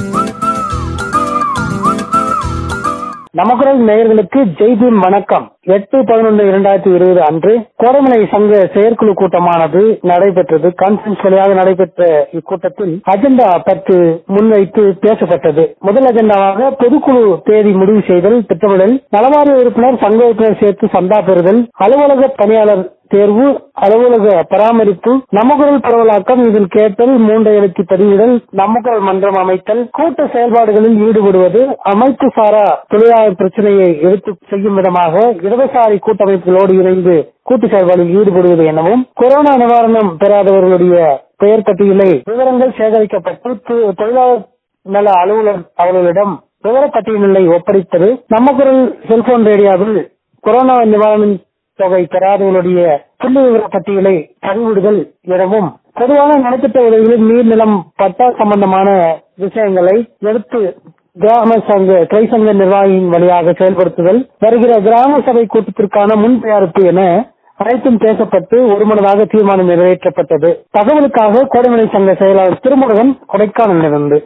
நமக்குரல் நேயர்களுக்கு ஜெய்பீம் வணக்கம் எட்டு பதினொன்று இரண்டாயிரத்தி இருபது அன்று கோடமலை சங்க செயற்குழு கூட்டமானது நடைபெற்றது கான்பரன்ஸ் வழியாக நடைபெற்ற இக்கூட்டத்தில் அஜெண்டா பத்து முன்வைத்து பேசப்பட்டது முதல் அஜெண்டாவாக பொதுக்குழு தேதி முடிவு செய்தல் திட்டமிடல் நலவாரிய உறுப்பினர் சங்க உறுப்பினர் சேர்த்து சந்தா பெறுதல் அலுவலக பணியாளர் தேர்வு அலுவலக பராமரிப்பு நமக்குரல் பரவலாக்கம் இதில் கேட்டல் மூன்றை எழுத்தி பதிவிடல் நமக்குரல் மன்றம் அமைத்தல் கூட்ட செயல்பாடுகளில் ஈடுபடுவது அமைப்பு சாரா தொழிலாளர் பிரச்சனையை எடுத்து செய்யும் விதமாக இடதுசாரி கூட்டமைப்புகளோடு இணைந்து கூட்டு செயல்பாடில் ஈடுபடுவது எனவும் கொரோனா நிவாரணம் பெறாதவர்களுடைய பெயர் பட்டியலை விவரங்கள் சேகரிக்கப்பட்டு தொ- தொழிலாளர் நல அலுவலர் அவர்களிடம் விவரப்பட்டியலை ஒப்படைத்தது நமக்குரல் செல்போன் ரேடியோவில் கொரோனா நிவாரண தொகை பெறாதவர்களுடைய புள்ளி விவர பட்டியலை பதிவிடுதல் எனவும் பொதுவான நலத்திட்ட உதவிகளில் நீர்நிலம் பட்டா சம்பந்தமான விஷயங்களை எடுத்து கிராம சங்க கிளை சங்க நிர்வாகியின் வழியாக செயல்படுத்துதல் வருகிற கிராம சபை கூட்டத்திற்கான முன் தயாரிப்பு என அனைத்தும் பேசப்பட்டு ஒருமனதாக தீர்மானம் நிறைவேற்றப்பட்டது தகவலுக்காக கோடைமலை சங்க செயலாளர் திருமுருகன் கொடைக்கானலிருந்து